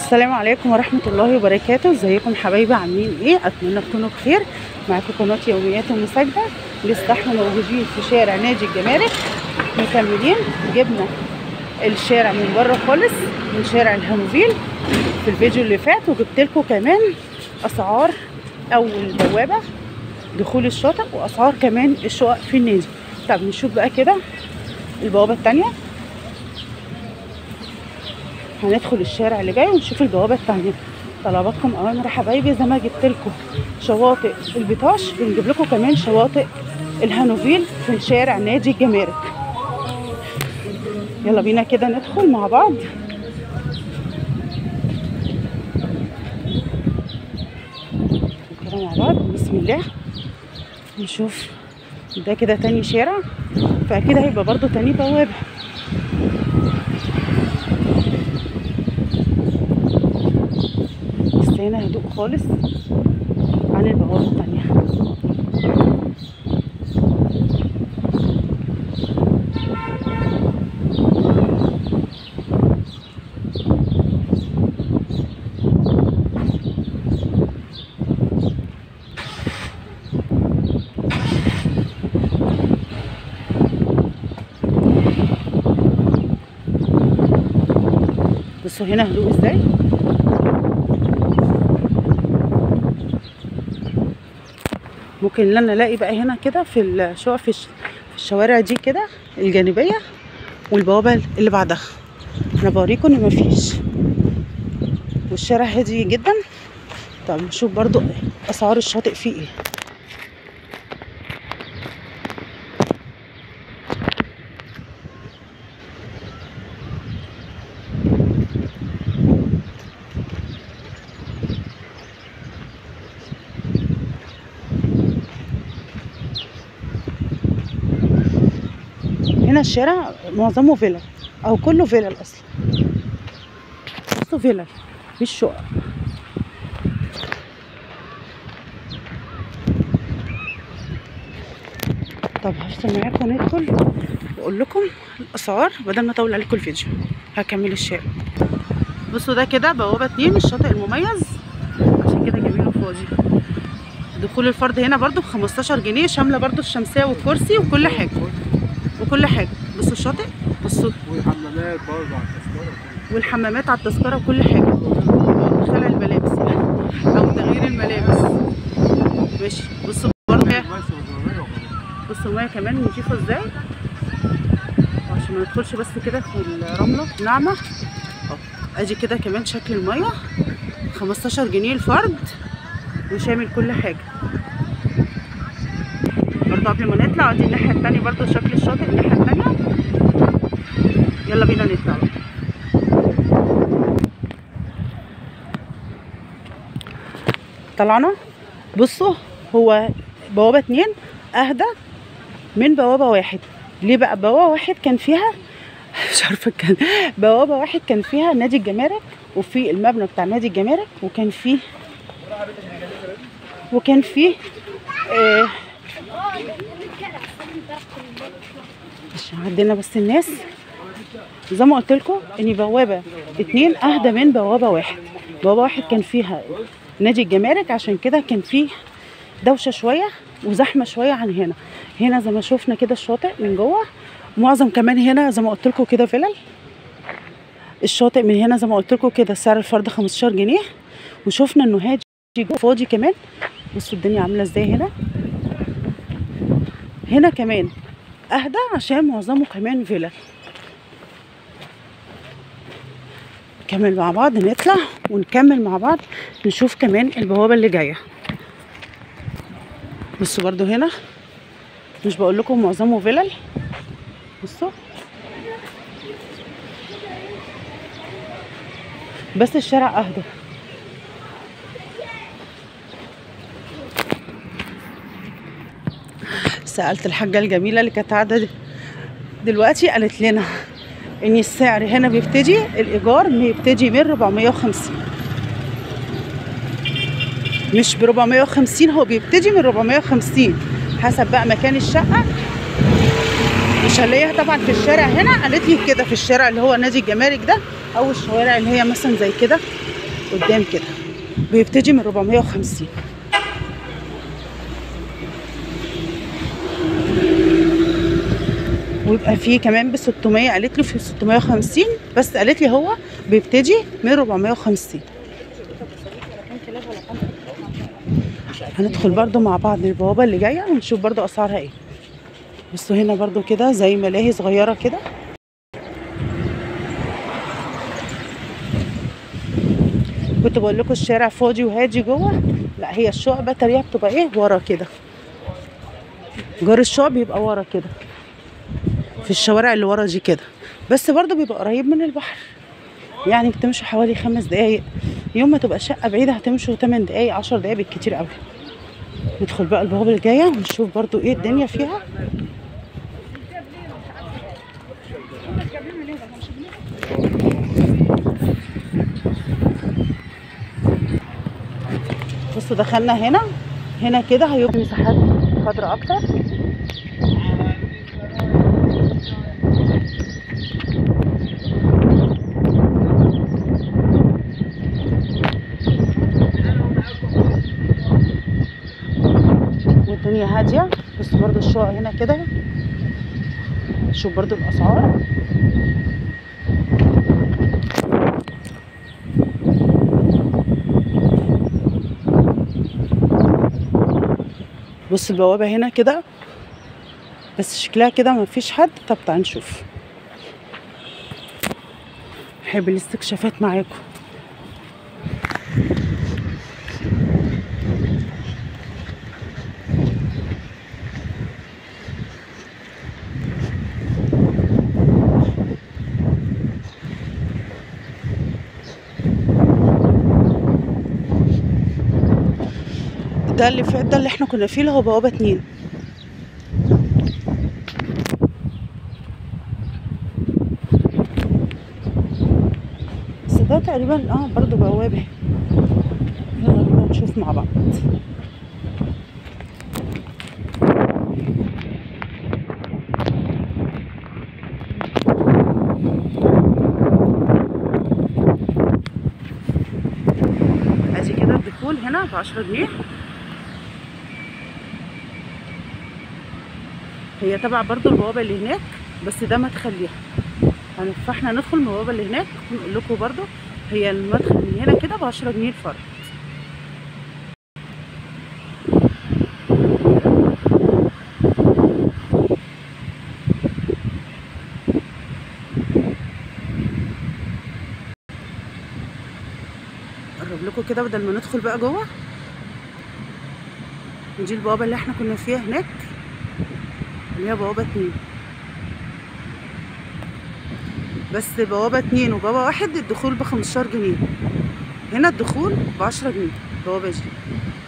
السلام عليكم ورحمة الله وبركاته ازيكم حبايبي عاملين ايه اتمنى تكونوا بخير معاكم قناة يوميات ومساجدة لسه احنا موجودين في شارع نادي الجمارك مكملين جبنا الشارع من بره خالص من شارع الهانوفيل في الفيديو اللي فات وجبت لكم كمان اسعار اول بوابة دخول الشاطئ واسعار كمان الشقق في النادي طب نشوف بقى كده البوابة التانية هندخل الشارع اللي جاي ونشوف البوابه الثانيه طلباتكم اوامر يا حبايبي زي ما جبت لكم شواطئ البطاش بنجيب لكم كمان شواطئ الهانوفيل في شارع نادي الجمارك يلا بينا كده ندخل مع بعض كده مع بعض بسم الله نشوف ده كده تاني شارع فاكيد هيبقى برضو تاني بوابه بس هنا هدوء خالص عن البوابة التانية بصوا هنا هدوء ازاي ممكن ان انا الاقي بقى هنا كده في الشقق في, الش... في الشوارع دي كده الجانبيه والبوابه اللي بعدها انا بوريكم ان مفيش والشارع هادي جدا طب نشوف برضو اسعار الشاطئ فيه ايه هنا الشارع معظمه فيلل او كله فيلل اصلا بصوا فيلل مش شقق طب هفصل معاكم ندخل واقول لكم الاسعار بدل ما اطول عليكم الفيديو هكمل الشارع بصوا ده كده بوابه اتنين الشاطئ المميز عشان كده جميل وفاضي دخول الفرد هنا برضو ب 15 جنيه شامله برضو الشمسيه والكرسي وكل حاجه وكل حاجه بصوا الشاطئ بصوا والحمامات برضه على التذكره والحمامات على التذكره وكل حاجه خلع الملابس او تغيير الملابس ماشي بصوا برضه بس وضرورية وخلاص. بصوا الميه كمان نشوفها ازاي عشان ما ندخلش بس كده في الرمله ناعمه اهو ادي كده كمان شكل الميه 15 جنيه الفرد وشامل كل حاجه برضه قبل ما نطلع ادي الناحيه التانية برضه شكل الشاطئ الناحيه التانية يلا بينا نطلع بقى. طلعنا بصوا هو بوابة اتنين اهدى من بوابة واحد ليه بقى بوابة واحد كان فيها مش عارفة كان بوابة واحد كان فيها نادي الجمارك وفي المبنى بتاع نادي الجمارك وكان فيه وكان فيه آه عشان عدينا بس الناس زي ما قلت لكم ان بوابه اتنين اهدى من بوابه واحد بوابه واحد كان فيها نادي الجمارك عشان كده كان فيه دوشه شويه وزحمه شويه عن هنا هنا زي ما شفنا كده الشاطئ من جوه معظم كمان هنا زي ما قلت لكم كده فلل الشاطئ من هنا زي ما قلت لكم كده سعر الفرد 15 جنيه وشفنا انه هادي جوه فاضي كمان بصوا الدنيا عامله ازاي هنا هنا كمان اهدى عشان معظمه كمان فيلل نكمل مع بعض نطلع ونكمل مع بعض نشوف كمان البوابه اللي جايه بصوا برضو هنا مش بقول لكم معظمه فيلل بصوا بس الشارع اهدى سألت الحاجة الجميلة اللي كانت قاعدة دلوقتي قالت لنا ان السعر هنا بيبتدي الايجار بيبتدي من 450 مش ب 450 هو بيبتدي من 450 حسب بقى مكان الشقة مش هنلاقيها طبعا في الشارع هنا قالت لي كده في الشارع اللي هو نادي الجمارك ده او الشوارع اللي هي مثلا زي كده قدام كده بيبتدي من 450 ويبقى فيه كمان ب 600 قالت لي في 650 بس قالت لي هو بيبتدي من 450 هندخل برضو مع بعض البوابة اللي جاية ونشوف برضو أسعارها ايه بصوا هنا برضو كده زي ملاهي صغيرة كده كنت بقول لكم الشارع فاضي وهادي جوه لا هي الشقق بقى تريها بتبقى ايه ورا كده جار الشقق بيبقى ورا كده في الشوارع اللي ورا دي كده بس برضو بيبقى قريب من البحر يعني بتمشوا حوالي خمس دقايق يوم ما تبقى شقة بعيدة هتمشوا 8 دقايق 10 دقايق بالكتير قوي ندخل بقى البوابة اللي جاية ونشوف برضو ايه الدنيا فيها بصوا دخلنا هنا هنا كده هيبقى مساحات خضراء اكتر والدنيا هاديه بس برضو الشقق هنا كده شوف برضو الاسعار بص البوابه هنا كده بس شكلها كده ما فيش حد طب تعال نشوف بحب الاستكشافات معاكم ده اللي فات ده اللي احنا كنا فيه اللي هو بوابة اتنين بس ده تقريبا اه برضو بوابة يلا بينا نشوف مع بعض ادي كده الدخول هنا بعشرة جنيه هي تبع برضو البوابة اللي هناك بس ده مدخل ليها هن- فاحنا ندخل من البوابة اللي هناك ونقول لكم برضو هي المدخل من هنا كده بعشرة جنيه الفرد اقرب لكم كده بدل ما ندخل بقى جوه دي البوابة اللي احنا كنا فيها هناك اللي هي بوابة اتنين بس بوابة اتنين وبوابة واحد الدخول بخمستاشر جنيه هنا الدخول بعشرة جنيه البوابة دي